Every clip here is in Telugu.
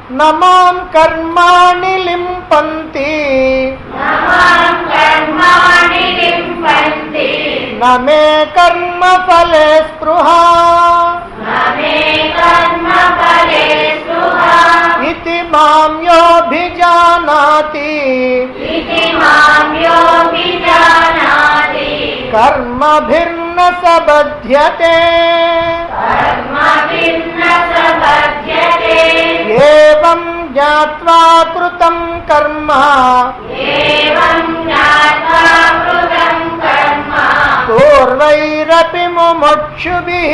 నమాం కర్మాణి లింపంతి నమాం కర్మాణి లింపంతి నమే కర్మ ఫలే స్పృహ నమే కర్మ ఫలే స్పృహా ఇది మాం యోభిజానాతి ఇతి మాం యోగిజానాతి కర్మభిర్న సబధ్యతే కర్మ భిన్న సబధ్యతే ఏవం జ్ఞాత్వా కృతం కర్మ ఏవం జ్ఞాత్వా కృతం కర్మ పూర్వైరపి ముముక్షుభిः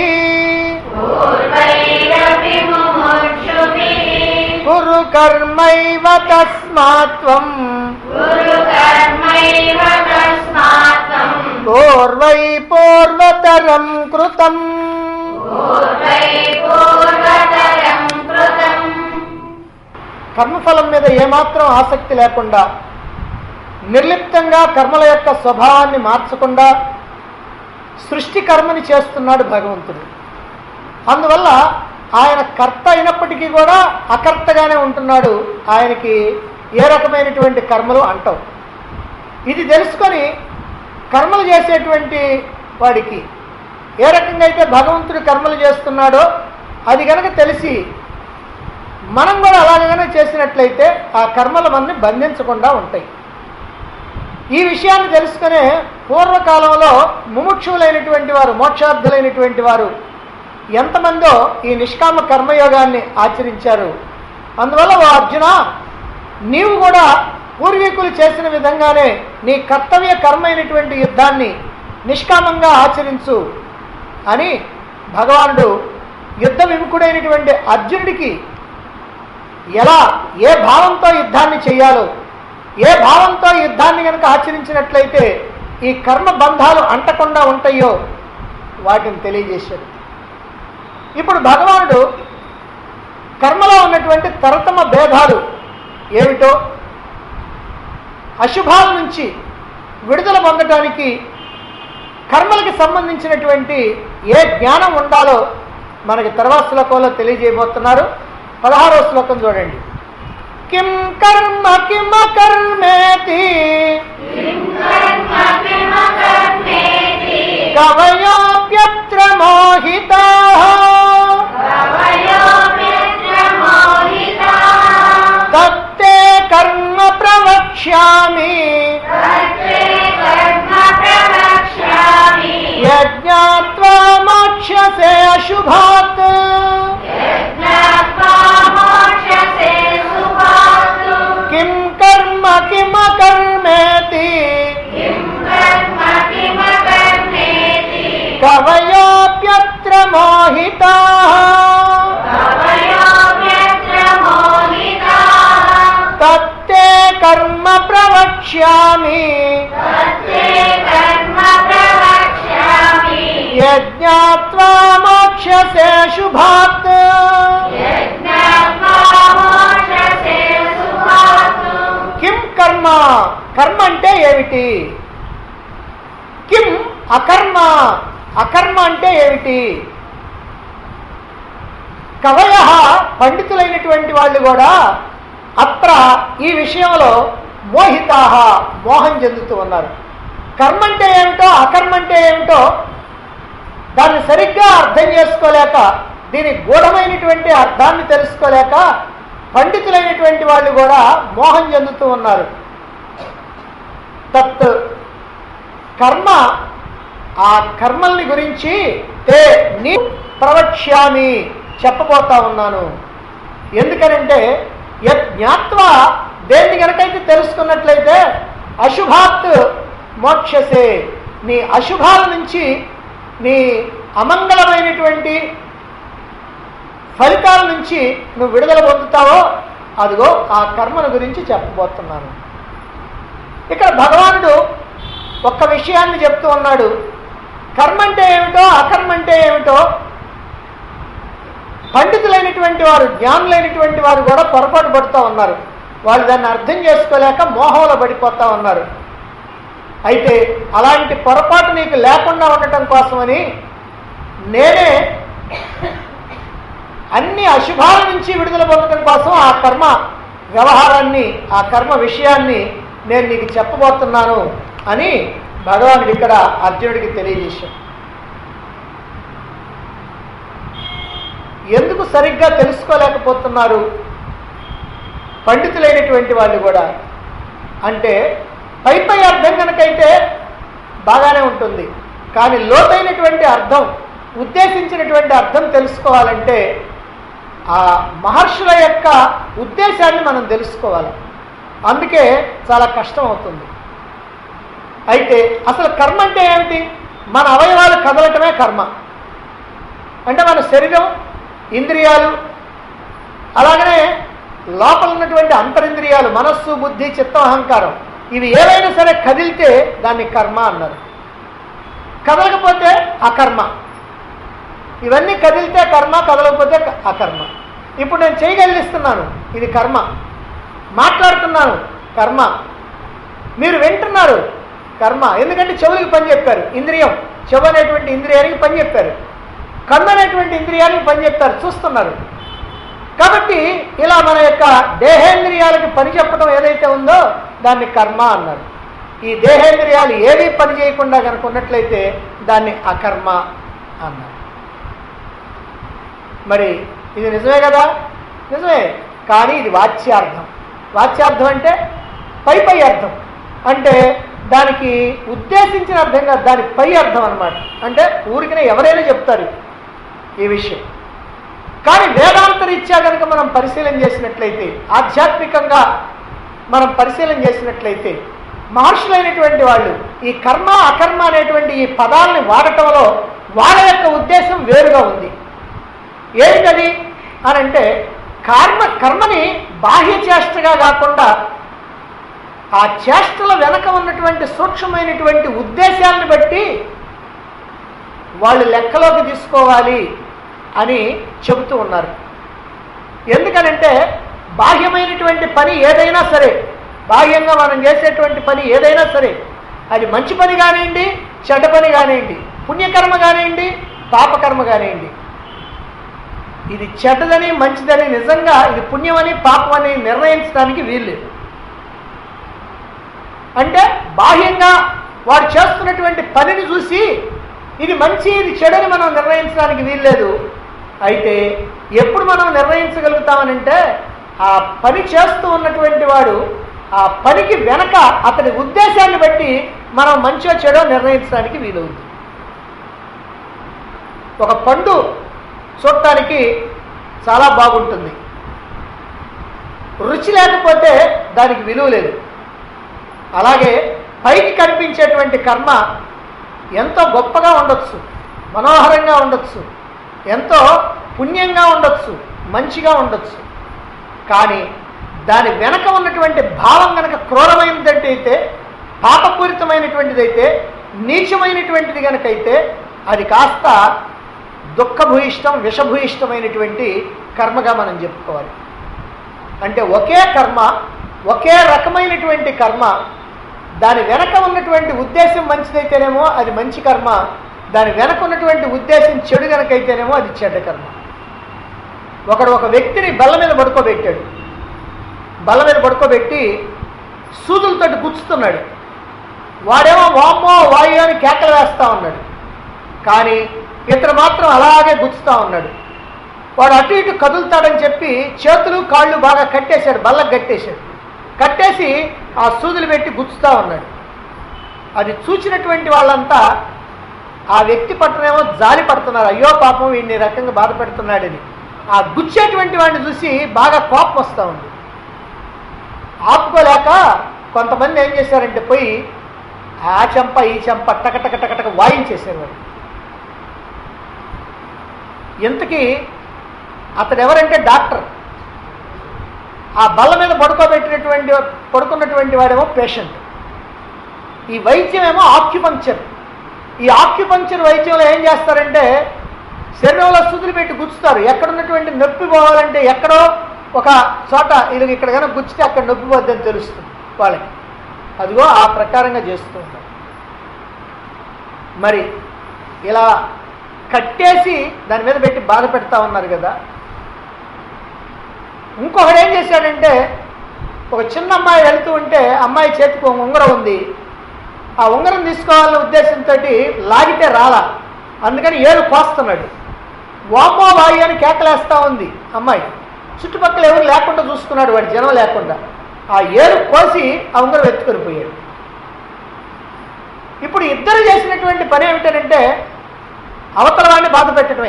పూర్వైరపి ముముక్షుభిः కురు కర్మైవ తస్మాత్ త్వం గురు కర్మైవ తస్మాత్తం పూర్వై పూర్వతరం కృతం పూర్వై పూర్వతరం కృతం కర్మఫలం మీద ఏమాత్రం ఆసక్తి లేకుండా నిర్లిప్తంగా కర్మల యొక్క స్వభావాన్ని మార్చకుండా సృష్టి కర్మని చేస్తున్నాడు భగవంతుడు అందువల్ల ఆయన కర్త అయినప్పటికీ కూడా అకర్తగానే ఉంటున్నాడు ఆయనకి ఏ రకమైనటువంటి కర్మలు అంటవు ఇది తెలుసుకొని కర్మలు చేసేటువంటి వాడికి ఏ రకంగా అయితే భగవంతుడు కర్మలు చేస్తున్నాడో అది కనుక తెలిసి మనం కూడా అలాగనే చేసినట్లయితే ఆ కర్మలు మనని బంధించకుండా ఉంటాయి ఈ విషయాన్ని తెలుసుకునే పూర్వకాలంలో ముముక్షువులైనటువంటి వారు మోక్షార్థులైనటువంటి వారు ఎంతమందో ఈ నిష్కామ కర్మయోగాన్ని ఆచరించారు అందువల్ల ఓ అర్జున నీవు కూడా పూర్వీకులు చేసిన విధంగానే నీ కర్తవ్య కర్మ అయినటువంటి యుద్ధాన్ని నిష్కామంగా ఆచరించు అని భగవానుడు యుద్ధ విముఖుడైనటువంటి అర్జునుడికి ఎలా ఏ భావంతో యుద్ధాన్ని చేయాలో ఏ భావంతో యుద్ధాన్ని కనుక ఆచరించినట్లయితే ఈ కర్మ బంధాలు అంటకుండా ఉంటాయో వాటిని తెలియజేశాడు ఇప్పుడు భగవానుడు కర్మలో ఉన్నటువంటి తరతమ భేదాలు ఏమిటో అశుభాల నుంచి విడుదల పొందడానికి కర్మలకి సంబంధించినటువంటి ఏ జ్ఞానం ఉండాలో మనకి తర్వాత శ్లోకంలో తెలియజేయబోతున్నారు పదహారో శ్లోకం చూడండి కిం కర్మ కిమ కర్మేతి కిం కర్మ కిమ కర్మేతి కవయోప్యత్ర మోహితా కవయోమిత్ర మోహితాః తత్తే కర్మ ప్రవక్ష్యామి తత్తే కర్మ ప్రవక్ష్యామి యజ్ఞాత్వా మోక్షసే అశుభాత్ యజ్ఞాత్వా మోక్షసే సుఖాత్ కిం కర్మ కిమ కర్మేతి కిం కర్మ కిమ కర్మేతి కవయోప్యత్ర మోహితా కవయోమ్యత్ర మోహితాః తత్తే కర్మ ప్రవక్ష్యామి తత్తే కర్మ ప్రవక్ష్యామి యజ్ఞాత్వా మోక్షసే శుభాత్ యజ్ఞాత్వా మోక్షసే సుఖాత్ కిం కర్మ కర్మ అంటే ఏమిటి కిం అకర్మ అకర్మ అంటే ఏమిటి కవయ పండితులైనటువంటి వాళ్ళు కూడా అత్ర ఈ విషయంలో మోహితా మోహం చెందుతూ ఉన్నారు కర్మ అంటే ఏమిటో అకర్మ అంటే ఏమిటో దాన్ని సరిగ్గా అర్థం చేసుకోలేక దీని గూఢమైనటువంటి అర్థాన్ని తెలుసుకోలేక పండితులైనటువంటి వాళ్ళు కూడా మోహం చెందుతూ ఉన్నారు తత్ కర్మ ఆ కర్మల్ని గురించి తే నీ ప్రవక్ష్యామి చెప్పబోతా ఉన్నాను ఎందుకనంటే యత్ జ్ఞాత్వా దేన్ని కనుకైతే తెలుసుకున్నట్లయితే అశుభాత్ మోక్షసే నీ అశుభాల నుంచి నీ అమంగళమైనటువంటి ఫలితాల నుంచి నువ్వు విడుదల పొందుతావో అదిగో ఆ కర్మను గురించి చెప్పబోతున్నాను ఇక్కడ భగవానుడు ఒక్క విషయాన్ని చెప్తూ ఉన్నాడు కర్మ అంటే ఏమిటో అకర్మ అంటే ఏమిటో పండితులైనటువంటి వారు జ్ఞానులైనటువంటి వారు కూడా పొరపాటు పడుతూ ఉన్నారు వాళ్ళు దాన్ని అర్థం చేసుకోలేక మోహంలో పడిపోతా ఉన్నారు అయితే అలాంటి పొరపాటు నీకు లేకుండా ఉండటం కోసమని నేనే అన్ని అశుభాల నుంచి విడుదల పొందడం కోసం ఆ కర్మ వ్యవహారాన్ని ఆ కర్మ విషయాన్ని నేను నీకు చెప్పబోతున్నాను అని భగవానుడు ఇక్కడ అర్జునుడికి తెలియజేశాడు ఎందుకు సరిగ్గా తెలుసుకోలేకపోతున్నారు పండితులైనటువంటి వాళ్ళు కూడా అంటే పై పై అర్థం కనుకైతే బాగానే ఉంటుంది కానీ లోతైనటువంటి అర్థం ఉద్దేశించినటువంటి అర్థం తెలుసుకోవాలంటే ఆ మహర్షుల యొక్క ఉద్దేశాన్ని మనం తెలుసుకోవాలి అందుకే చాలా కష్టం అవుతుంది అయితే అసలు కర్మ అంటే ఏమిటి మన అవయవాలు కదలటమే కర్మ అంటే మన శరీరం ఇంద్రియాలు అలాగనే లోపల ఉన్నటువంటి అంతరింద్రియాలు మనస్సు బుద్ధి చిత్తం అహంకారం ఇవి ఏవైనా సరే కదిలితే దాన్ని కర్మ అన్నారు కదలకపోతే అకర్మ ఇవన్నీ కదిలితే కర్మ కదలకపోతే క- అకర్మ ఇప్పుడు నేను చేయగలిగిస్తున్నాను ఇది కర్మ మాట్లాడుతున్నాను కర్మ మీరు వింటున్నారు కర్మ ఎందుకంటే చెవులకి పని చెప్పారు ఇంద్రియం చెవు అనేటువంటి ఇంద్రియానికి పని చెప్పారు కన్ను అనేటువంటి ఇంద్రియానికి పని చెప్తారు చూస్తున్నారు కాబట్టి ఇలా మన యొక్క దేహేంద్రియాలకి పని చెప్పడం ఏదైతే ఉందో దాన్ని కర్మ అన్నారు ఈ దేహేంద్రియాలు ఏవి పని చేయకుండా కనుక ఉన్నట్లయితే దాన్ని అకర్మ అన్నారు మరి ఇది నిజమే కదా నిజమే కానీ ఇది వాచ్యార్థం వాచ్యార్థం అంటే పై పై అర్థం అంటే దానికి ఉద్దేశించిన అర్థం కాదు దాని పై అర్థం అనమాట అంటే ఊరికనే ఎవరైనా చెప్తారు ఈ విషయం కానీ వేదాంత రీత్యా కనుక మనం పరిశీలన చేసినట్లయితే ఆధ్యాత్మికంగా మనం పరిశీలన చేసినట్లయితే మహర్షులైనటువంటి వాళ్ళు ఈ కర్మ అకర్మ అనేటువంటి ఈ పదాలని వాడటంలో వాళ్ళ యొక్క ఉద్దేశం వేరుగా ఉంది ఏంటది అని అంటే కర్మ కర్మని బాహ్య చేష్టగా కాకుండా ఆ చేష్టల వెనక ఉన్నటువంటి సూక్ష్మమైనటువంటి ఉద్దేశాలను బట్టి వాళ్ళు లెక్కలోకి తీసుకోవాలి అని చెబుతూ ఉన్నారు ఎందుకనంటే బాహ్యమైనటువంటి పని ఏదైనా సరే బాహ్యంగా మనం చేసేటువంటి పని ఏదైనా సరే అది మంచి పని కానివ్వండి చెడ్డ పని కానివ్వండి పుణ్యకర్మ కానివ్వండి పాపకర్మ కానివ్వండి ఇది చెడ్డదని మంచిదని నిజంగా ఇది పుణ్యమని పాపమని నిర్ణయించడానికి వీల్లేదు అంటే బాహ్యంగా వాడు చేస్తున్నటువంటి పనిని చూసి ఇది మంచి ఇది చెడని మనం నిర్ణయించడానికి వీల్లేదు అయితే ఎప్పుడు మనం నిర్ణయించగలుగుతామనంటే ఆ పని చేస్తూ ఉన్నటువంటి వాడు ఆ పనికి వెనక అతని ఉద్దేశాన్ని బట్టి మనం మంచో చెడో నిర్ణయించడానికి వీలవుతుంది ఒక పండు చూడటానికి చాలా బాగుంటుంది రుచి లేకపోతే దానికి విలువ లేదు అలాగే పైకి కనిపించేటువంటి కర్మ ఎంతో గొప్పగా ఉండొచ్చు మనోహరంగా ఉండొచ్చు ఎంతో పుణ్యంగా ఉండొచ్చు మంచిగా ఉండొచ్చు కానీ దాని వెనక ఉన్నటువంటి భావం కనుక క్రూరమైనదంటే అయితే పాపపూరితమైనటువంటిదైతే నీచమైనటువంటిది కనుకైతే అది కాస్త దుఃఖభూయిష్టం విషభూయిష్టమైనటువంటి కర్మగా మనం చెప్పుకోవాలి అంటే ఒకే కర్మ ఒకే రకమైనటువంటి కర్మ దాని వెనక ఉన్నటువంటి ఉద్దేశం మంచిదైతేనేమో అది మంచి కర్మ దాని వెనక ఉన్నటువంటి ఉద్దేశం చెడు కనుకైతేనేమో అది చెడ్డ కర్మ ఒకడు ఒక వ్యక్తిని బల్ల మీద పడుకోబెట్టాడు బల్ల మీద పడుకోబెట్టి సూదులతోటి గుచ్చుతున్నాడు వాడేమో వామ్మో వాయు అని కేకలు వేస్తా ఉన్నాడు కానీ ఇతను మాత్రం అలాగే గుచ్చుతా ఉన్నాడు వాడు అటు ఇటు కదులుతాడని చెప్పి చేతులు కాళ్ళు బాగా కట్టేశాడు బల్లకు కట్టేశాడు కట్టేసి ఆ సూదులు పెట్టి గుచ్చుతా ఉన్నాడు అది చూసినటువంటి వాళ్ళంతా ఆ వ్యక్తి పట్టనేమో జాలి పడుతున్నారు అయ్యో పాపం వీడిని ఈ రకంగా బాధ పెడుతున్నాడని ఆ గుచ్చేటువంటి వాడిని చూసి బాగా కోపం వస్తూ ఉంది ఆపుకోలేక కొంతమంది ఏం చేశారంటే పోయి ఆ చెంప ఈ చెంప టకటక టకటక వాయించేశారు వాడు ఇంతకీ అతడు ఎవరంటే డాక్టర్ ఆ బల్ల మీద పడుకోబెట్టినటువంటి పడుకున్నటువంటి వాడేమో పేషెంట్ ఈ వైద్యం ఏమో ఆక్యుపంక్చర్ ఈ ఆక్యుపంక్చర్ వైద్యంలో ఏం చేస్తారంటే శరీరంలో సుదులు పెట్టి గుచ్చుతారు ఎక్కడున్నటువంటి నొప్పి పోవాలంటే ఎక్కడో ఒక చోట ఇది ఇక్కడ కనుక గుచ్చితే అక్కడ నొప్పి పోద్దని తెలుస్తుంది వాళ్ళకి అదిగో ఆ ప్రకారంగా చేస్తూ ఉంటారు మరి ఇలా కట్టేసి దాని మీద పెట్టి బాధ పెడతా ఉన్నారు కదా ఇంకొకడు ఏం చేశాడంటే ఒక చిన్న అమ్మాయి వెళ్తూ ఉంటే అమ్మాయి చేతికి ఒక ఉంగరం ఉంది ఆ ఉంగరం తీసుకోవాలనే ఉద్దేశంతో లాగితే రాలా అందుకని ఏడు కోస్తున్నాడు వామో వాయి అని కేకలేస్తా ఉంది అమ్మాయి చుట్టుపక్కల ఎవరు లేకుండా చూసుకున్నాడు వాడి జనం లేకుండా ఆ ఏడు కోసి ఆ ఉంగరం ఎత్తుకొని పోయాడు ఇప్పుడు ఇద్దరు చేసినటువంటి పని ఏమిటంటే అవతల వాడిని బాధ పెట్టడమే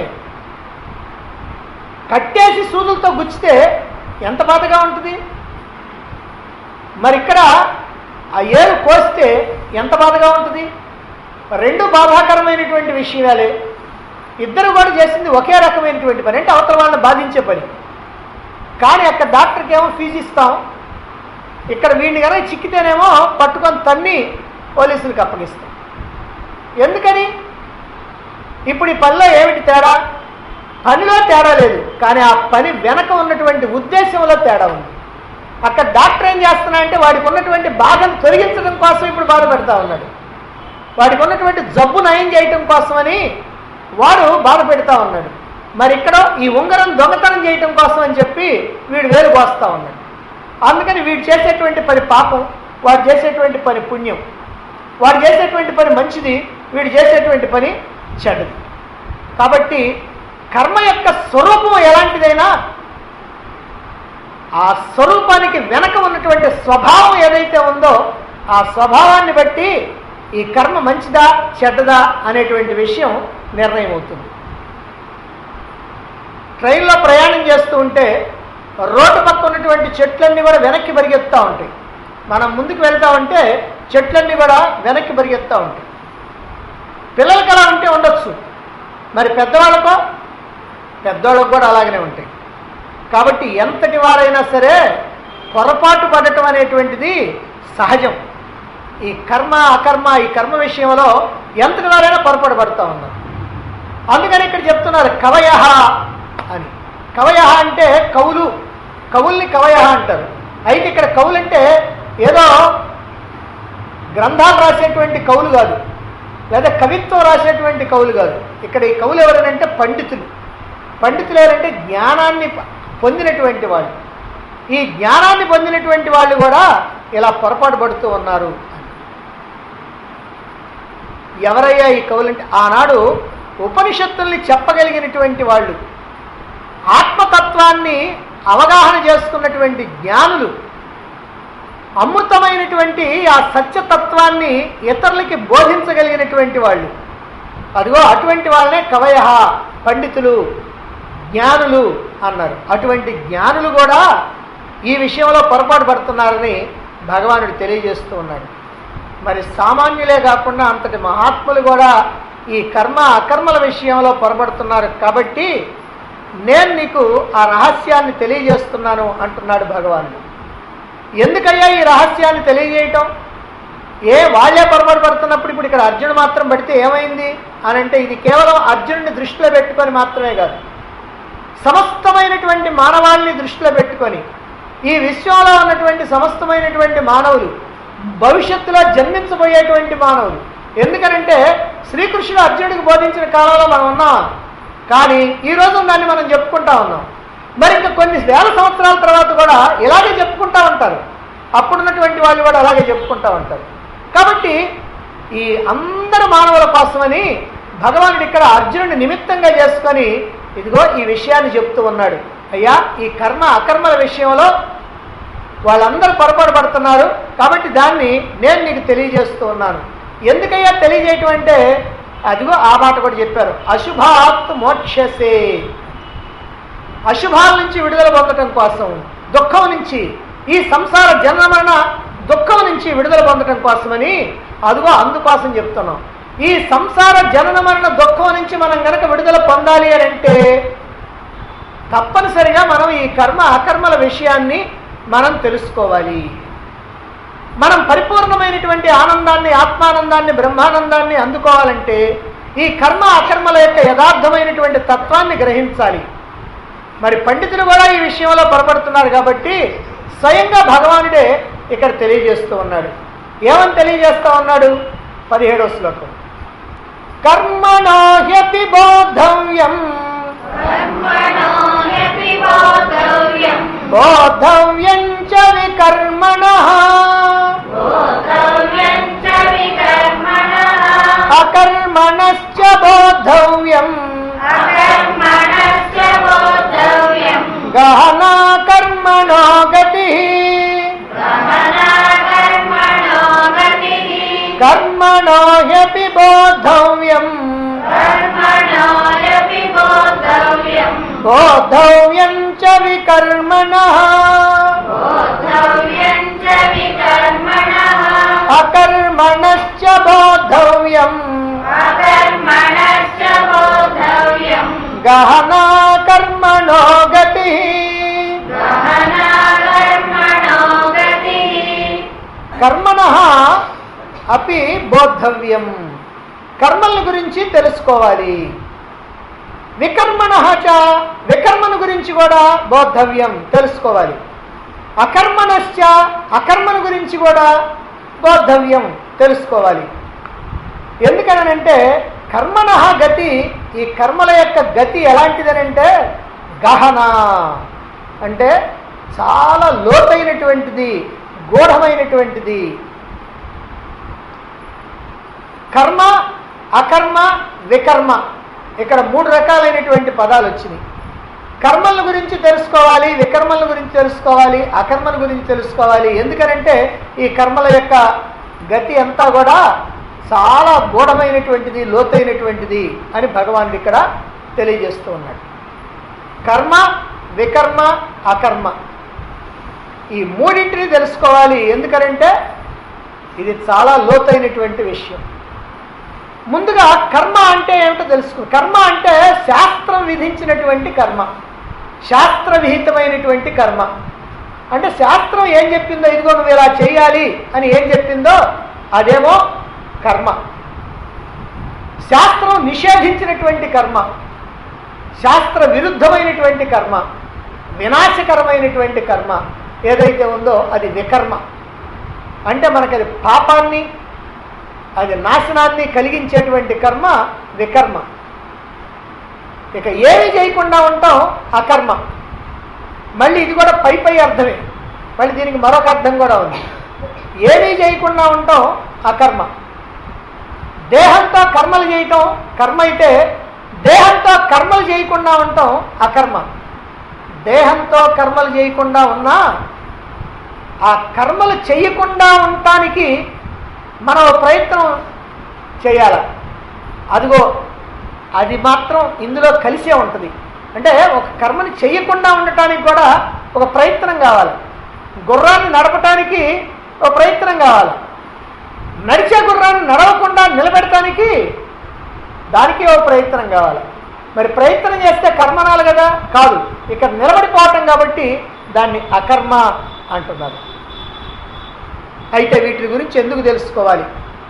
కట్టేసి సూదులతో గుచ్చితే ఎంత బాధగా ఉంటుంది మరి ఇక్కడ ఆ ఏరు కోస్తే ఎంత బాధగా ఉంటుంది రెండు బాధాకరమైనటువంటి విషయాలే ఇద్దరు కూడా చేసింది ఒకే రకమైనటువంటి పని అంటే అవతల వాళ్ళని బాధించే పని కానీ అక్కడ డాక్టర్కి ఏమో ఫీజు ఇస్తాం ఇక్కడ వీడిని కనుక చిక్కితేనేమో పట్టుకొని తన్ని పోలీసులకు అప్పగిస్తాం ఎందుకని ఇప్పుడు ఈ పనిలో ఏమిటి తేడా పనిలో తేడా లేదు కానీ ఆ పని వెనక ఉన్నటువంటి ఉద్దేశంలో తేడా ఉంది అక్కడ డాక్టర్ ఏం చేస్తున్నా అంటే వాడికి ఉన్నటువంటి బాధను తొలగించడం కోసం ఇప్పుడు బాధపెడతా ఉన్నాడు వాడికి ఉన్నటువంటి జబ్బు నయం చేయటం కోసమని వాడు బాధ పెడతా ఉన్నాడు మరి ఇక్కడ ఈ ఉంగరం దొంగతనం చేయటం కోసం అని చెప్పి వీడు వేలు కోస్తా ఉన్నాడు అందుకని వీడు చేసేటువంటి పని పాపం వాడు చేసేటువంటి పని పుణ్యం వాడు చేసేటువంటి పని మంచిది వీడు చేసేటువంటి పని చెడ్డది కాబట్టి కర్మ యొక్క స్వరూపం ఎలాంటిదైనా ఆ స్వరూపానికి వెనక ఉన్నటువంటి స్వభావం ఏదైతే ఉందో ఆ స్వభావాన్ని బట్టి ఈ కర్మ మంచిదా చెడ్డదా అనేటువంటి విషయం నిర్ణయం అవుతుంది ట్రైన్లో ప్రయాణం చేస్తూ ఉంటే రోడ్డు పక్క ఉన్నటువంటి చెట్లన్నీ కూడా వెనక్కి పరిగెత్తా ఉంటాయి మనం ముందుకు వెళ్తా ఉంటే చెట్లన్నీ కూడా వెనక్కి పరిగెత్తా ఉంటాయి పిల్లలకి అలా ఉంటే ఉండొచ్చు మరి పెద్దవాళ్ళకో పెద్దవాళ్ళకు కూడా అలాగనే ఉంటాయి కాబట్టి ఎంతటి వారైనా సరే పొరపాటు పడటం అనేటువంటిది సహజం ఈ కర్మ అకర్మ ఈ కర్మ విషయంలో ఎంతటి వారైనా పొరపాటు పడుతూ ఉన్నారు అందుకని ఇక్కడ చెప్తున్నారు కవయ అని కవయ అంటే కవులు కవుల్ని కవయ అంటారు అయితే ఇక్కడ కవులు అంటే ఏదో గ్రంథాలు రాసేటువంటి కవులు కాదు లేదా కవిత్వం రాసేటువంటి కవులు కాదు ఇక్కడ ఈ కవులు ఎవరనంటే పండితులు పండితులు ఎవరంటే జ్ఞానాన్ని ప- పొందినటువంటి వాళ్ళు ఈ జ్ఞానాన్ని పొందినటువంటి వాళ్ళు కూడా ఇలా పొరపాటు పడుతూ ఉన్నారు అని. ఎవరయ్యా ఈ కవులంటే ఆనాడు ఉపనిషత్తుల్ని చెప్పగలిగినటువంటి వాళ్ళు ఆత్మతత్వాన్ని అవగాహన చేసుకున్నటువంటి జ్ఞానులు అమృతమైనటువంటి ఆ సత్యతత్వాన్ని ఇతరులకి బోధించగలిగినటువంటి వాళ్ళు అదిగో అటువంటి వాళ్ళనే కవయ పండితులు జ్ఞానులు అన్నారు అటువంటి జ్ఞానులు కూడా ఈ విషయంలో పొరపాటు పడుతున్నారని భగవానుడు తెలియజేస్తూ ఉన్నాడు మరి సామాన్యులే కాకుండా అంతటి మహాత్ములు కూడా ఈ కర్మ అకర్మల విషయంలో పొరపడుతున్నారు కాబట్టి నేను నీకు ఆ రహస్యాన్ని తెలియజేస్తున్నాను అంటున్నాడు భగవానుడు ఎందుకయ్యా ఈ రహస్యాన్ని తెలియజేయటం ఏ వాళ్ళే పొరపాటు పడుతున్నప్పుడు ఇప్పుడు ఇక్కడ అర్జునుడు మాత్రం పడితే ఏమైంది అని అంటే ఇది కేవలం అర్జునుడిని దృష్టిలో పెట్టుకొని మాత్రమే కాదు సమస్తమైనటువంటి మానవాళిని దృష్టిలో పెట్టుకొని ఈ విశ్వంలో ఉన్నటువంటి సమస్తమైనటువంటి మానవులు భవిష్యత్తులో జన్మించబోయేటువంటి మానవులు ఎందుకనంటే శ్రీకృష్ణుడు అర్జునుడికి బోధించిన కాలంలో మనం ఉన్నాం కానీ ఈ రోజు దాన్ని మనం చెప్పుకుంటా ఉన్నాం మరి ఇంకా కొన్ని వేల సంవత్సరాల తర్వాత కూడా ఇలాగే చెప్పుకుంటా ఉంటారు అప్పుడున్నటువంటి వాళ్ళు కూడా అలాగే చెప్పుకుంటా ఉంటారు కాబట్టి ఈ అందరు మానవుల కోసమని భగవానుడు ఇక్కడ అర్జునుడిని నిమిత్తంగా చేసుకొని ఇదిగో ఈ విషయాన్ని చెప్తూ ఉన్నాడు అయ్యా ఈ కర్మ అకర్మల విషయంలో వాళ్ళందరూ పొరపాటు పడుతున్నారు కాబట్టి దాన్ని నేను నీకు తెలియజేస్తూ ఉన్నాను ఎందుకయ్యా తెలియజేయటం అంటే అదిగో ఆ మాట కూడా చెప్పారు అశుభాత్ మోక్షసే అశుభాల నుంచి విడుదల పొందటం కోసం దుఃఖం నుంచి ఈ సంసార జన్మమరణ దుఃఖం నుంచి విడుదల పొందటం కోసమని అదిగో అందుకోసం చెప్తున్నాం ఈ సంసార జనన మరణ దుఃఖం నుంచి మనం గనక విడుదల పొందాలి అని అంటే తప్పనిసరిగా మనం ఈ కర్మ అకర్మల విషయాన్ని మనం తెలుసుకోవాలి మనం పరిపూర్ణమైనటువంటి ఆనందాన్ని ఆత్మానందాన్ని బ్రహ్మానందాన్ని అందుకోవాలంటే ఈ కర్మ అకర్మల యొక్క యథార్థమైనటువంటి తత్వాన్ని గ్రహించాలి మరి పండితులు కూడా ఈ విషయంలో పొరపడుతున్నారు కాబట్టి స్వయంగా భగవానుడే ఇక్కడ తెలియజేస్తూ ఉన్నాడు ఏమని తెలియజేస్తా ఉన్నాడు పదిహేడో శ్లోకం కర్మణో హ్యపి బోద్ధవ్యం कर्मणो ह्यपि बोद्धव्यम् బోద్ధవ్యం చ వికర్మణ बोद्धव्यं च विकर्मणः అకర్మణశ్చ బోద్ధవ్యం अकर्मणश्च बोद्धव्यम् గహనా కర్మణో గతి गहना कर्मणो गतिः కర్మణో హ్యపి బోద్ధవ్యం कर्मणो यपि बोद्धव्यम् బోద్ధవ్యం చ వికర్మణ बोद्धव्यं च विकर्मणः అకర్మణశ్చ బోద్ధవ్యం अकर्मणश्च बोद्धव्यम् గహనా కర్మణో గతి गहना कर्मणो गतिः కర్మణ అపి బోద్ధవ్యం కర్మల గురించి తెలుసుకోవాలి వికర్మణ చ వికర్మణ గురించి కూడా బోద్ధవ్యం తెలుసుకోవాలి అకర్మణశ్చ అకర్మణ గురించి కూడా బోద్ధవ్యం తెలుసుకోవాలి ఎందుకనంటే కర్మణ గతి ఈ కర్మల యొక్క గతి ఎలాంటిదనంటే గహన అంటే చాలా లోతైనటువంటిది గూఢమైనటువంటిది కర్మ అకర్మ వికర్మ ఇక్కడ మూడు రకాలైనటువంటి పదాలు వచ్చినాయి కర్మల గురించి తెలుసుకోవాలి వికర్మల గురించి తెలుసుకోవాలి అకర్మల గురించి తెలుసుకోవాలి ఎందుకనంటే ఈ కర్మల యొక్క గతి అంతా కూడా చాలా గూఢమైనటువంటిది లోతైనటువంటిది అని భగవానుడు ఇక్కడ తెలియజేస్తూ ఉన్నాడు కర్మ వికర్మ అకర్మ ఈ మూడింటిని తెలుసుకోవాలి ఎందుకనంటే ఇది చాలా లోతైనటువంటి విషయం ముందుగా కర్మ అంటే ఏమిటో తెలుసుకో కర్మ అంటే శాస్త్రం విధించినటువంటి కర్మ శాస్త్ర విహితమైనటువంటి కర్మ అంటే శాస్త్రం ఏం చెప్పిందో ఇదిగో నువ్వు ఇలా చేయాలి అని ఏం చెప్పిందో అదేమో కర్మ శాస్త్రం నిషేధించినటువంటి కర్మ శాస్త్ర విరుద్ధమైనటువంటి కర్మ వినాశకరమైనటువంటి కర్మ ఏదైతే ఉందో అది వికర్మ అంటే మనకి అది పాపాన్ని అది నాశనాన్ని కలిగించేటువంటి కర్మ వికర్మ ఇక ఏమి చేయకుండా ఉంటాం అకర్మ మళ్ళీ ఇది కూడా పై పై అర్థమే మళ్ళీ దీనికి మరొక అర్థం కూడా ఉంది ఏమీ చేయకుండా ఉంటాం అకర్మ దేహంతో కర్మలు చేయటం కర్మ అయితే దేహంతో కర్మలు చేయకుండా ఉంటాం అకర్మ దేహంతో కర్మలు చేయకుండా ఉన్నా ఆ కర్మలు చేయకుండా ఉండటానికి మనం ఓ ప్రయత్నం చేయాలి అదిగో అది మాత్రం ఇందులో కలిసే ఉంటుంది అంటే ఒక కర్మని చేయకుండా ఉండటానికి కూడా ఒక ప్రయత్నం కావాలి గుర్రాన్ని నడపటానికి ఒక ప్రయత్నం కావాలి నడిచే గుర్రాన్ని నడవకుండా నిలబెడటానికి దానికి ఒక ప్రయత్నం కావాలి మరి ప్రయత్నం చేస్తే కర్మనాలు కదా కాదు ఇక్కడ నిలబడిపోవటం కాబట్టి దాన్ని అకర్మ అంటున్నారు అయితే వీటి గురించి ఎందుకు తెలుసుకోవాలి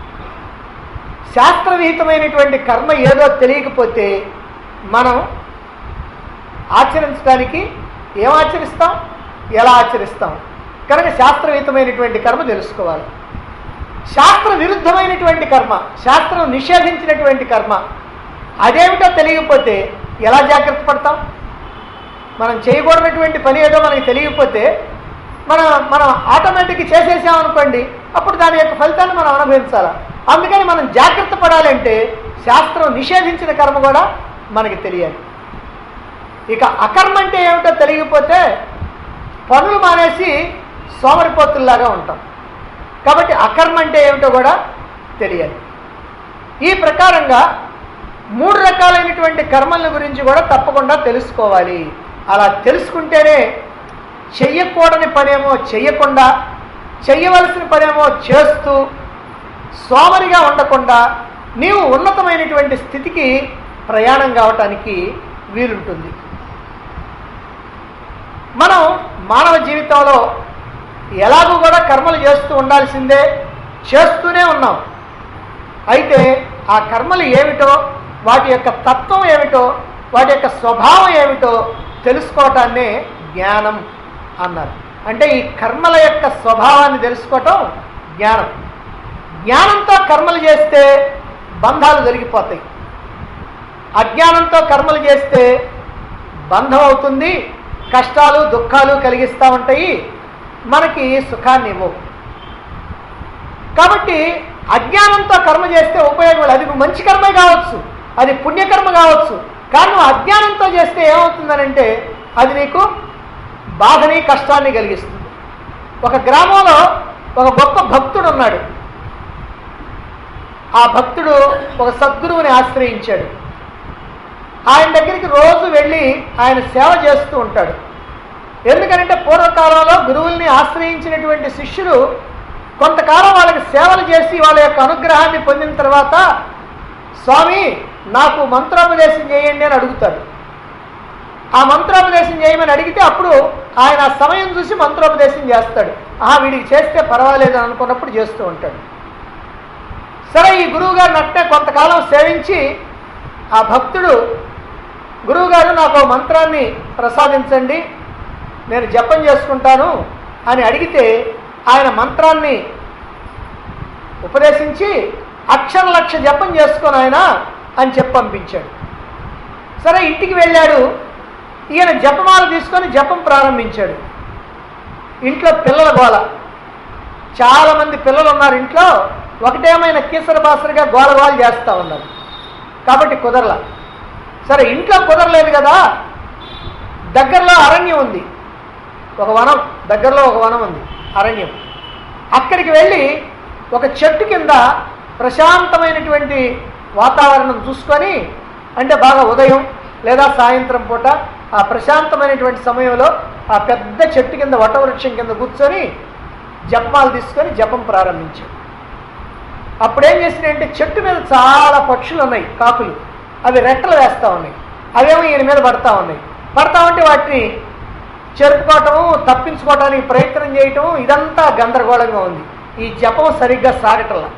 శాస్త్రవిహితమైనటువంటి కర్మ ఏదో తెలియకపోతే మనం ఆచరించడానికి ఏం ఆచరిస్తాం ఎలా ఆచరిస్తాం కనుక శాస్త్రవిహితమైనటువంటి కర్మ తెలుసుకోవాలి శాస్త్ర విరుద్ధమైనటువంటి కర్మ శాస్త్రం నిషేధించినటువంటి కర్మ అదేమిటో తెలియకపోతే ఎలా జాగ్రత్త పడతాం మనం చేయకూడనటువంటి పని ఏదో మనకి తెలియకపోతే మనం మనం ఆటోమేటిక్గా చేసేసామనుకోండి అప్పుడు దాని యొక్క ఫలితాన్ని మనం అనుభవించాలి అందుకని మనం జాగ్రత్త పడాలంటే శాస్త్రం నిషేధించిన కర్మ కూడా మనకి తెలియాలి ఇక అకర్మ అంటే ఏమిటో తెలియకపోతే పనులు మానేసి సోమరిపోతుల్లాగా ఉంటాం కాబట్టి అకర్మ అంటే ఏమిటో కూడా తెలియాలి ఈ ప్రకారంగా మూడు రకాలైనటువంటి కర్మల గురించి కూడా తప్పకుండా తెలుసుకోవాలి అలా తెలుసుకుంటేనే చెయ్యకూడని పనేమో చెయ్యకుండా చెయ్యవలసిన పనేమో చేస్తూ సోమరిగా ఉండకుండా నీవు ఉన్నతమైనటువంటి స్థితికి ప్రయాణం కావటానికి వీలుంటుంది మనం మానవ జీవితంలో ఎలాగూ కూడా కర్మలు చేస్తూ ఉండాల్సిందే చేస్తూనే ఉన్నాం అయితే ఆ కర్మలు ఏమిటో వాటి యొక్క తత్వం ఏమిటో వాటి యొక్క స్వభావం ఏమిటో తెలుసుకోవటాన్నే జ్ఞానం అన్నారు అంటే ఈ కర్మల యొక్క స్వభావాన్ని తెలుసుకోవటం జ్ఞానం జ్ఞానంతో కర్మలు చేస్తే బంధాలు దొరికిపోతాయి అజ్ఞానంతో కర్మలు చేస్తే బంధం అవుతుంది కష్టాలు దుఃఖాలు కలిగిస్తూ ఉంటాయి మనకి సుఖాన్ని ఇవ్వవు కాబట్టి అజ్ఞానంతో కర్మ చేస్తే ఉపయోగం లేదు. అది మంచి కర్మే కావచ్చు అది పుణ్యకర్మ కావచ్చు కానీ నువ్వు అజ్ఞానంతో చేస్తే ఏమవుతుందనంటే అది నీకు బాధని కష్టాన్ని కలిగిస్తుంది ఒక గ్రామంలో ఒక గొప్ప భక్తుడు ఉన్నాడు ఆ భక్తుడు ఒక సద్గురువుని ఆశ్రయించాడు ఆయన దగ్గరికి రోజు వెళ్ళి ఆయన సేవ చేస్తూ ఉంటాడు ఎందుకంటే పూర్వకాలంలో గురువుల్ని ఆశ్రయించినటువంటి శిష్యులు కొంతకాలం వాళ్ళకి సేవలు చేసి వాళ్ళ యొక్క అనుగ్రహాన్ని పొందిన తర్వాత స్వామి నాకు మంత్రోపదేశం చేయండి అని అడుగుతాడు ఆ మంత్రోపదేశం చేయమని అడిగితే అప్పుడు ఆయన ఆ సమయం చూసి మంత్రోపదేశం చేస్తాడు ఆ వీడికి చేస్తే పర్వాలేదు అని అనుకున్నప్పుడు చేస్తూ ఉంటాడు సరే ఈ గురువుగారు నట్టే కొంతకాలం సేవించి ఆ భక్తుడు గురువుగారు నాకు ఓ మంత్రాన్ని ప్రసాదించండి నేను జపం చేసుకుంటాను అని అడిగితే ఆయన మంత్రాన్ని ఉపదేశించి అక్షర లక్ష జపం చేసుకొని ఆయన అని చెప్పి పంపించాడు సరే ఇంటికి వెళ్ళాడు ఈయన జపమాల తీసుకొని జపం ప్రారంభించాడు ఇంట్లో పిల్లల గోల చాలామంది పిల్లలు ఉన్నారు ఇంట్లో ఒకటేమైనా కీసర బాసరిగా గోల గోల చేస్తూ ఉన్నారు కాబట్టి కుదరలా సరే ఇంట్లో కుదరలేదు కదా దగ్గరలో అరణ్యం ఉంది ఒక వనం దగ్గరలో ఒక వనం ఉంది అరణ్యం అక్కడికి వెళ్ళి ఒక చెట్టు కింద ప్రశాంతమైనటువంటి వాతావరణం చూసుకొని అంటే బాగా ఉదయం లేదా సాయంత్రం పూట ఆ ప్రశాంతమైనటువంటి సమయంలో ఆ పెద్ద చెట్టు కింద వటవృక్షం కింద కూర్చొని జపమాలు తీసుకొని జపం ప్రారంభించాడు అప్పుడేం చేసినాయంటే చెట్టు మీద చాలా పక్షులు ఉన్నాయి కాకులు అవి రెట్టలు వేస్తూ ఉన్నాయి అవేమో ఈయన మీద పడతా ఉన్నాయి పడతా ఉంటే వాటిని చెరుపుకోవటము తప్పించుకోవటానికి ప్రయత్నం చేయటం ఇదంతా గందరగోళంగా ఉంది ఈ జపం సరిగ్గా సాగటంలా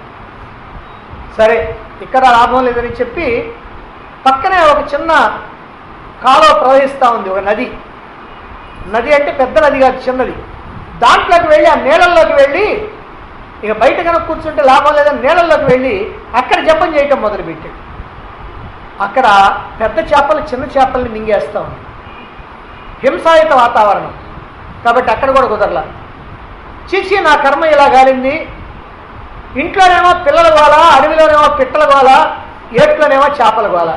సరే ఇక్కడ లాభం లేదని చెప్పి పక్కనే ఒక చిన్న కాలువ ప్రవహిస్తూ ఉంది ఒక నది నది అంటే పెద్ద నది కాదు చిన్నది దాంట్లోకి వెళ్ళి ఆ నీళ్ళల్లోకి వెళ్ళి ఇక బయట కనుక కూర్చుంటే లాభం లేదని నీళ్ళల్లోకి వెళ్ళి అక్కడ జపం చేయటం మొదలుపెట్టాడు అక్కడ పెద్ద చేపలు చిన్న చేపల్ని మింగేస్తూ ఉంది హింసాయుత వాతావరణం కాబట్టి అక్కడ కూడా కుదరలా చిచి నా కర్మ ఇలా గాలింది ఇంట్లోనేమో పిల్లల గోల అడవిలోనేమో పిట్టల గోల ఏట్లోనేమో చేపల గోల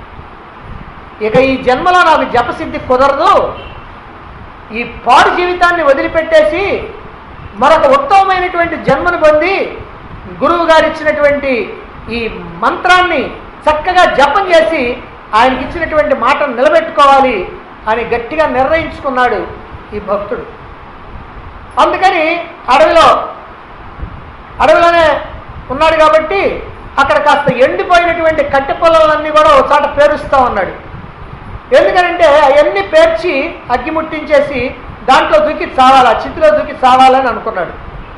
ఇక ఈ జన్మలో నాకు జపసిద్ధి కుదరదు ఈ పాడు జీవితాన్ని వదిలిపెట్టేసి మరొక ఉత్తమమైనటువంటి జన్మను పొంది గురువు గారు ఇచ్చినటువంటి ఈ మంత్రాన్ని చక్కగా జపం చేసి ఆయనకి ఇచ్చినటువంటి మాటను నిలబెట్టుకోవాలి అని గట్టిగా నిర్ణయించుకున్నాడు ఈ భక్తుడు అందుకని అడవిలో అడవిలోనే ఉన్నాడు కాబట్టి అక్కడ కాస్త ఎండిపోయినటువంటి కట్టె పొలాలన్నీ కూడా ఒక చోట పేరుస్తూ ఉన్నాడు ఎందుకనంటే అవన్నీ పేర్చి అగ్గి ముట్టించేసి దాంట్లో దూకి చావాలా చితిలో దూకి చావాలని అనుకున్నాడు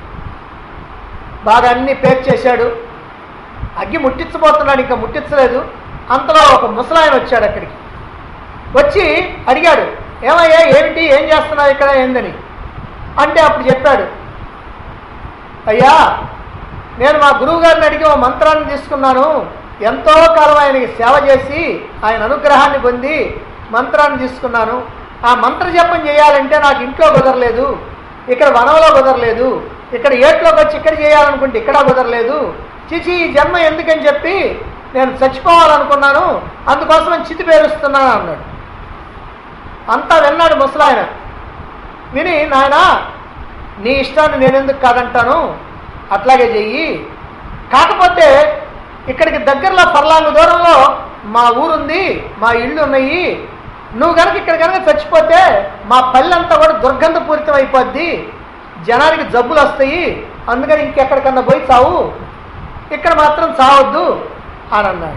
బాగా అన్ని పేర్చేశాడు అగ్గి ముట్టించబోతున్నాడు ఇంకా ముట్టించలేదు అంతలో ఒక ముసలాయన వచ్చాడు అక్కడికి వచ్చి అడిగాడు ఏమయ్యా ఏమిటి ఏం చేస్తున్నావు ఇక్కడ ఏందని అంటే అప్పుడు చెప్పాడు అయ్యా నేను మా గురువు గారిని అడిగి ఓ మంత్రాన్ని తీసుకున్నాను ఎంతో కాలం ఆయనకి సేవ చేసి ఆయన అనుగ్రహాన్ని పొంది మంత్రాన్ని తీసుకున్నాను ఆ మంత్ర జపం చేయాలంటే నాకు ఇంట్లో కుదరలేదు ఇక్కడ వనంలో కుదరలేదు ఇక్కడ ఏట్లోకి వచ్చి ఇక్కడ చేయాలనుకుంటే ఇక్కడ కుదరలేదు చిచి ఈ జన్మ ఎందుకని చెప్పి నేను చచ్చిపోవాలనుకున్నాను అందుకోసం చితి పేరుస్తున్నాను అన్నాడు అంతా విన్నాడు ముసలాయన విని నాయన నీ ఇష్టాన్ని నేనెందుకు కాదంటాను అట్లాగే చెయ్యి కాకపోతే ఇక్కడికి దగ్గరలో పర్లాంగు దూరంలో మా ఊరుంది మా ఇళ్ళు ఉన్నాయి నువ్వు కనుక ఇక్కడ కనుక చచ్చిపోతే మా పల్లెంతా కూడా దుర్గంధపూరితం అయిపోద్ది జనానికి జబ్బులు వస్తాయి అందుకని ఇంకెక్కడికన్నా పోయి చావు ఇక్కడ మాత్రం చావద్దు అని అన్నాడు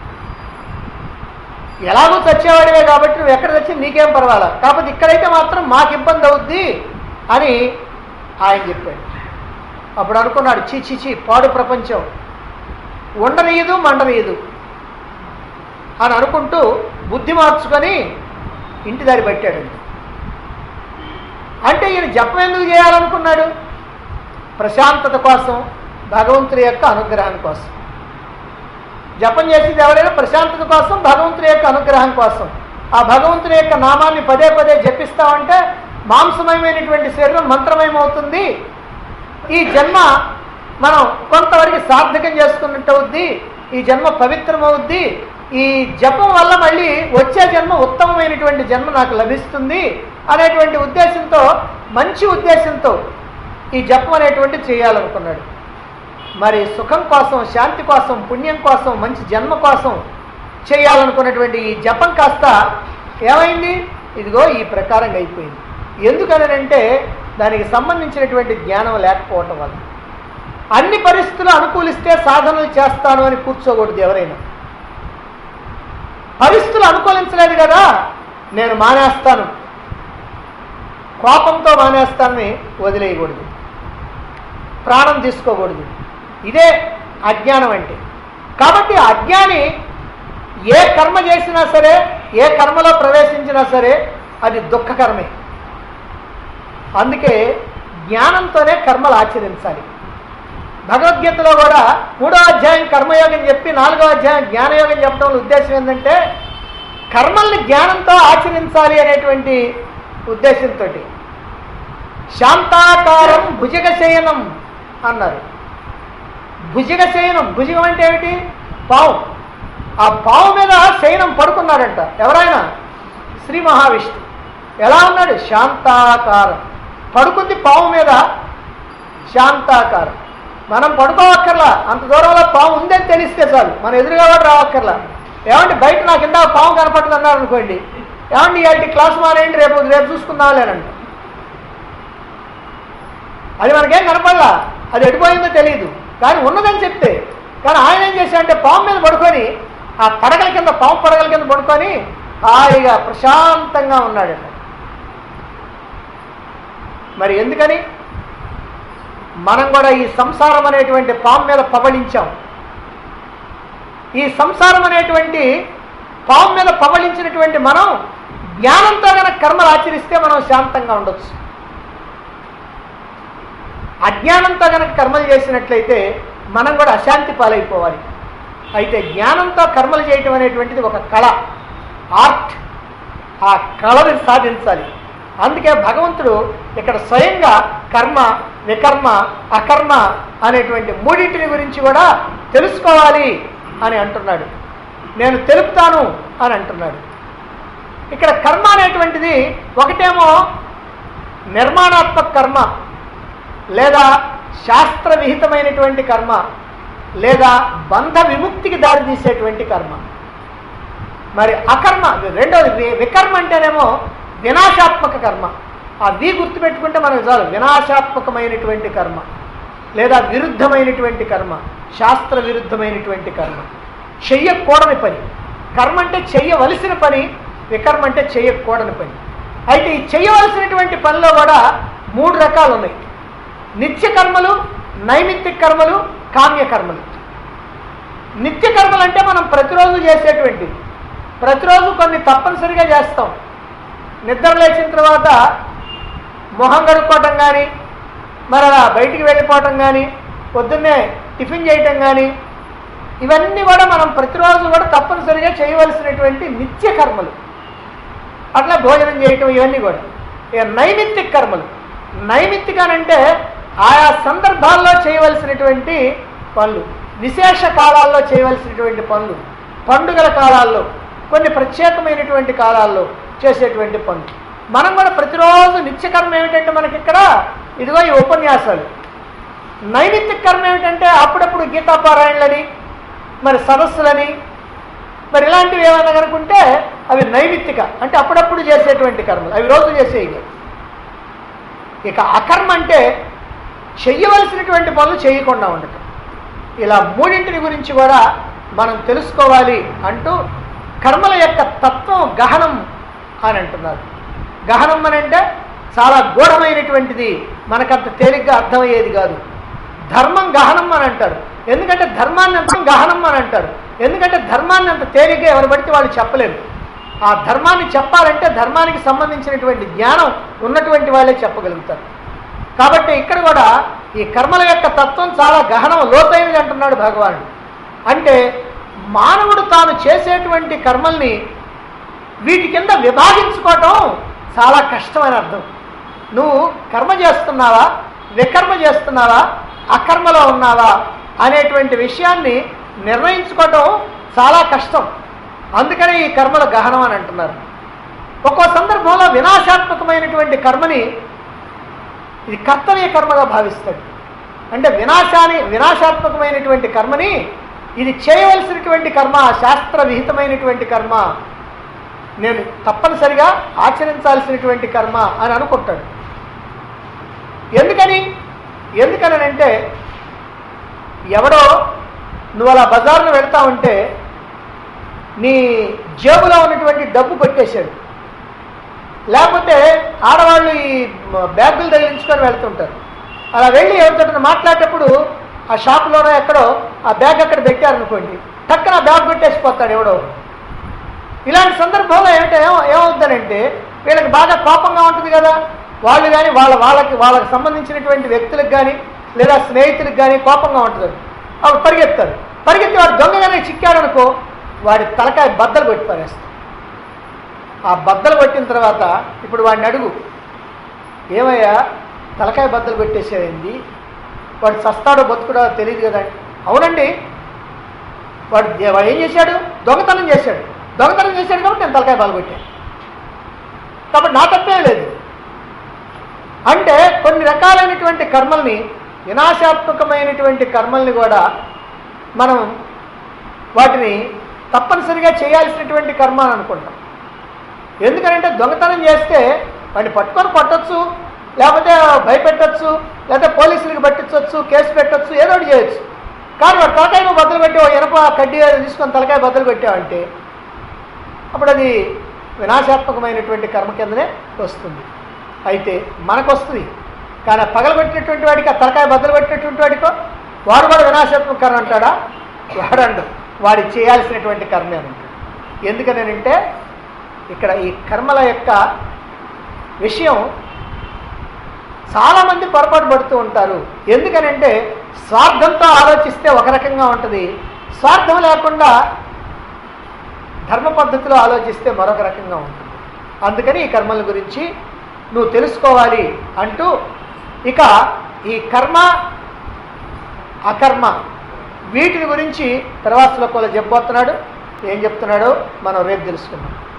ఎలాగో చచ్చేవాడివే కాబట్టి నువ్వు ఎక్కడ చచ్చి నీకేం పర్వాలా కాకపోతే ఇక్కడైతే మాత్రం మాకు ఇబ్బంది అవుద్ది అని ఆయన చెప్పాడు అప్పుడు అనుకున్నాడు చీ చీ చీ పాడు ప్రపంచం ఉండనీయదు మండనీయదు అని అనుకుంటూ బుద్ధి మార్చుకొని ఇంటి దారి పట్టాడండి అంటే ఈయన జపం ఎందుకు చేయాలనుకున్నాడు ప్రశాంతత కోసం భగవంతుడి యొక్క అనుగ్రహం కోసం జపం చేసేది ఎవరైనా ప్రశాంతత కోసం భగవంతుడి యొక్క అనుగ్రహం కోసం ఆ భగవంతుని యొక్క నామాన్ని పదే పదే జపిస్తామంటే మాంసమయమైనటువంటి శరీరం మంత్రమయమవుతుంది ఈ జన్మ మనం కొంతవరకు సార్థకం చేసుకున్నట్టు అవుద్ది ఈ జన్మ పవిత్రమవుద్ది ఈ జపం వల్ల మళ్ళీ వచ్చే జన్మ ఉత్తమమైనటువంటి జన్మ నాకు లభిస్తుంది అనేటువంటి ఉద్దేశంతో మంచి ఉద్దేశంతో ఈ జపం అనేటువంటి చేయాలనుకున్నాడు మరి సుఖం కోసం శాంతి కోసం పుణ్యం కోసం మంచి జన్మ కోసం చేయాలనుకున్నటువంటి ఈ జపం కాస్త ఏమైంది ఇదిగో ఈ ప్రకారంగా అయిపోయింది ఎందుకనంటే దానికి సంబంధించినటువంటి జ్ఞానం లేకపోవటం వల్ల అన్ని పరిస్థితులు అనుకూలిస్తే సాధనలు చేస్తాను అని కూర్చోకూడదు ఎవరైనా పరిస్థితులు అనుకూలించలేదు కదా నేను మానేస్తాను కోపంతో మానేస్తానని వదిలేయకూడదు ప్రాణం తీసుకోకూడదు ఇదే అజ్ఞానం అంటే కాబట్టి ఆ అజ్ఞాని ఏ కర్మ చేసినా సరే ఏ కర్మలో ప్రవేశించినా సరే అది దుఃఖకరమే అందుకే జ్ఞానంతోనే కర్మలు ఆచరించాలి భగవద్గీతలో కూడా మూడో అధ్యాయం కర్మయోగం చెప్పి నాలుగో అధ్యాయం జ్ఞానయోగం చెప్పడం వల్ల ఉద్దేశం ఏంటంటే కర్మల్ని జ్ఞానంతో ఆచరించాలి అనేటువంటి ఉద్దేశంతో శాంతాకారం భుజగశయనం అన్నారు భుజగశయనం భుజగం అంటే ఏమిటి పావు ఆ పావు మీద శయనం పడుకున్నాడంట ఎవరైనా శ్రీ మహావిష్ణు ఎలా ఉన్నాడు శాంతాకారం పడుకుంది పావు మీద శాంతాకారం మనం పడుకోవక్కర్లా అంత దూరంలో పాము ఉందని తెలిస్తే చాలు మన ఎదురుగా కూడా రావక్కర్లా ఏమంటే బయట నాకు ఇందా పాము కనపడుతుంది అన్నారు అనుకోండి ఏమండి ఇవాటి క్లాస్ మానేయండి రేపు రేపు చూసుకుందాంలేనండి అది మనకేం కనపడలా అది ఎడిపోయిందో తెలియదు కానీ ఉన్నదని చెప్తే కానీ ఆయన ఏం చేశాడంటే పాము మీద పడుకొని ఆ పడగల కింద పాము పడగల కింద పడుకొని హాయిగా ప్రశాంతంగా ఉన్నాడట మరి ఎందుకని మనం కూడా ఈ సంసారం అనేటువంటి పాము మీద పవళించాం ఈ సంసారం అనేటువంటి పాము మీద పవళించినటువంటి మనం జ్ఞానంతో కనుక కర్మలు ఆచరిస్తే మనం శాంతంగా ఉండొచ్చు అజ్ఞానంతో కనుక కర్మలు చేసినట్లయితే మనం కూడా అశాంతి పాలైపోవాలి అయితే జ్ఞానంతో కర్మలు చేయటం అనేటువంటిది ఒక కళ ఆర్ట్ ఆ కళని సాధించాలి అందుకే భగవంతుడు ఇక్కడ స్వయంగా కర్మ వికర్మ అకర్మ అనేటువంటి మూడింటిని గురించి కూడా తెలుసుకోవాలి అని అంటున్నాడు నేను తెలుపుతాను అని అంటున్నాడు ఇక్కడ కర్మ అనేటువంటిది ఒకటేమో నిర్మాణాత్మక కర్మ లేదా శాస్త్ర విహితమైనటువంటి కర్మ లేదా బంధ విముక్తికి దారితీసేటువంటి కర్మ మరి అకర్మ రెండోది వి- వికర్మ అంటేనేమో వినాశాత్మక కర్మ ఆ వి గుర్తుపెట్టుకుంటే మనకు చాలు వినాశాత్మకమైనటువంటి కర్మ లేదా విరుద్ధమైనటువంటి కర్మ శాస్త్ర విరుద్ధమైనటువంటి కర్మ చెయ్యకూడని పని కర్మ అంటే చెయ్యవలసిన పని వికర్మ అంటే చెయ్యకూడని పని అయితే ఈ చెయ్యవలసినటువంటి పనిలో కూడా మూడు రకాలు ఉన్నాయి నిత్య కర్మలు నైమిత్తిక కర్మలు కామ్య కర్మలు నిత్య కర్మలు అంటే మనం ప్రతిరోజు చేసేటువంటివి ప్రతిరోజు కొన్ని తప్పనిసరిగా చేస్తాం నిద్ర లేచిన తర్వాత మొహం కడుక్కోవటం కానీ మరి అలా బయటికి వెళ్ళిపోవటం కానీ పొద్దున్నే టిఫిన్ చేయటం కానీ ఇవన్నీ కూడా మనం ప్రతిరోజు కూడా తప్పనిసరిగా చేయవలసినటువంటి నిత్య కర్మలు అట్లా భోజనం చేయటం ఇవన్నీ కూడా ఇక నైమిత్తిక కర్మలు నైమిత్తికనంటే ఆయా సందర్భాల్లో చేయవలసినటువంటి పనులు విశేష కాలాల్లో చేయవలసినటువంటి పనులు పండుగల కాలాల్లో కొన్ని ప్రత్యేకమైనటువంటి కాలాల్లో చేసేటువంటి పనులు మనం కూడా ప్రతిరోజు నిత్యకర్మ ఏమిటంటే మనకి ఇక్కడ ఇదిగో ఈ ఉపన్యాసాలు నైమిత్తిక కర్మ ఏమిటంటే అప్పుడప్పుడు గీతాపారాయణలని మరి సదస్సులని మరి ఇలాంటివి ఏమైనా కనుకుంటే అవి నైమిత్తిక అంటే అప్పుడప్పుడు చేసేటువంటి కర్మలు అవి రోజు చేసేవి కాదు. ఇక అకర్మ అంటే చెయ్యవలసినటువంటి పనులు చేయకుండా ఉండటం ఇలా మూడింటిని గురించి కూడా మనం తెలుసుకోవాలి అంటూ కర్మల యొక్క తత్వం గహనం అని అంటున్నారు గహనం అని అంటే చాలా గూఢమైనటువంటిది మనకంత తేలిగ్గా అర్థమయ్యేది కాదు ధర్మం గహనం అని అంటారు ఎందుకంటే ధర్మాన్ని అంత గహనం అని అంటారు ఎందుకంటే ధర్మాన్ని అంత తేలిగ్గా ఎవరు పడితే వాళ్ళు చెప్పలేరు ఆ ధర్మాన్ని చెప్పాలంటే ధర్మానికి సంబంధించినటువంటి జ్ఞానం ఉన్నటువంటి వాళ్ళే చెప్పగలుగుతారు కాబట్టి ఇక్కడ కూడా ఈ కర్మల యొక్క తత్వం చాలా గహనం లోతైనది అంటున్నాడు భగవానుడు అంటే మానవుడు తాను చేసేటువంటి కర్మల్ని వీటి కింద విభాగించుకోవటం చాలా కష్టమైన అర్థం నువ్వు కర్మ చేస్తున్నావా వికర్మ చేస్తున్నావా అకర్మలో ఉన్నావా అనేటువంటి విషయాన్ని నిర్ణయించుకోవటం చాలా కష్టం అందుకనే ఈ కర్మల గహనం అని అంటున్నారు ఒక్కో సందర్భంలో వినాశాత్మకమైనటువంటి కర్మని ఇది కర్తవ్య కర్మగా భావిస్తాడు అంటే వినాశాన్ని వినాశాత్మకమైనటువంటి కర్మని ఇది చేయవలసినటువంటి కర్మ శాస్త్ర విహితమైనటువంటి కర్మ నేను తప్పనిసరిగా ఆచరించాల్సినటువంటి కర్మ అని అనుకుంటాడు ఎందుకని ఎందుకని అంటే ఎవడో నువ్వు అలా బజార్లో వెళ్తా ఉంటే నీ జేబులో ఉన్నటువంటి డబ్బు కొట్టేశాడు లేకపోతే ఆడవాళ్ళు ఈ మ- బ్యాగులు తగిలించుకొని వెళ్తుంటారు అలా వెళ్ళి ఎవరితో మాట్లాడేటప్పుడు ఆ షాపులోనో ఎక్కడో ఆ బ్యాగ్ అక్కడ పెట్టారనుకోండి టక్కన ఆ బ్యాగ్ పెట్టేసిపోతాడు ఎవడో ఇలాంటి సందర్భంలో ఏమిటో ఏమ ఏమవుతుందనంటే వీళ్ళకి బాగా కోపంగా ఉంటుంది కదా వాళ్ళు కానీ వాళ్ళ వాళ్ళకి వాళ్ళకి సంబంధించినటువంటి వ్యక్తులకు కానీ లేదా స్నేహితులకు కానీ కోపంగా ఉంటుంది అప్పుడు పరిగెత్తారు పరిగెత్తి వాడు దొంగగానే చిక్కాడు అనుకో వాడి తలకాయ బద్దలు కొట్టి పారేస్తారు ఆ బద్దలు కొట్టిన తర్వాత ఇప్పుడు వాడిని అడుగు ఏమయ్యా తలకాయ బద్దలు కొట్టేసేది వాడు సస్తాడో బతుకుడో తెలియదు కదా అవునండి వాడు వాడు ఏం చేశాడు దొంగతనం చేశాడు దొంగతనం చేశాడు కాబట్టి నేను తలకాయ బాలు కొట్టాను కాబట్టి నా తప్పేం లేదు అంటే కొన్ని రకాలైనటువంటి కర్మల్ని వినాశాత్మకమైనటువంటి కర్మల్ని కూడా మనం వాటిని తప్పనిసరిగా చేయాల్సినటువంటి కర్మ అని అనుకుంటాం ఎందుకంటే దొంగతనం చేస్తే వాడిని పట్టుకొని కొట్టచ్చు లేకపోతే భయపెట్టచ్చు లేకపోతే పోలీసులకు పట్టించవచ్చు కేసు పెట్టచ్చు ఏదో ఒకటి చేయొచ్చు కానీ వాడు తలకాయ నువ్వు బద్దలు పెట్టి ఓ ఇనప కడ్డీ తీసుకొని తలకాయ బద్దలు పెట్టావంటే అప్పుడు అది వినాశాత్మకమైనటువంటి కర్మ కిందనే వస్తుంది అయితే మనకు వస్తుంది కానీ ఆ పగలగొట్టినటువంటి వాడికి ఆ తలకాయ బద్దలు పెట్టినటువంటి వాడికో వాడు కూడా వినాశాత్మక కర్మ అంటాడా వాడండు వాడి చేయాల్సినటువంటి కర్మే అని అంటాడు ఎందుకనంటే ఇక్కడ ఈ కర్మల యొక్క విషయం చాలామంది పొరపాటు పడుతూ ఉంటారు ఎందుకనంటే స్వార్థంతో ఆలోచిస్తే ఒక రకంగా ఉంటుంది స్వార్థం లేకుండా ధర్మ పద్ధతిలో ఆలోచిస్తే మరొక రకంగా ఉంటుంది అందుకని ఈ కర్మల గురించి నువ్వు తెలుసుకోవాలి అంటూ ఇక ఈ కర్మ అకర్మ వీటిని గురించి తర్వాత శ్లోకంలో చెప్పబోతున్నాడు ఏం చెప్తున్నాడో మనం రేపు తెలుసుకుందాం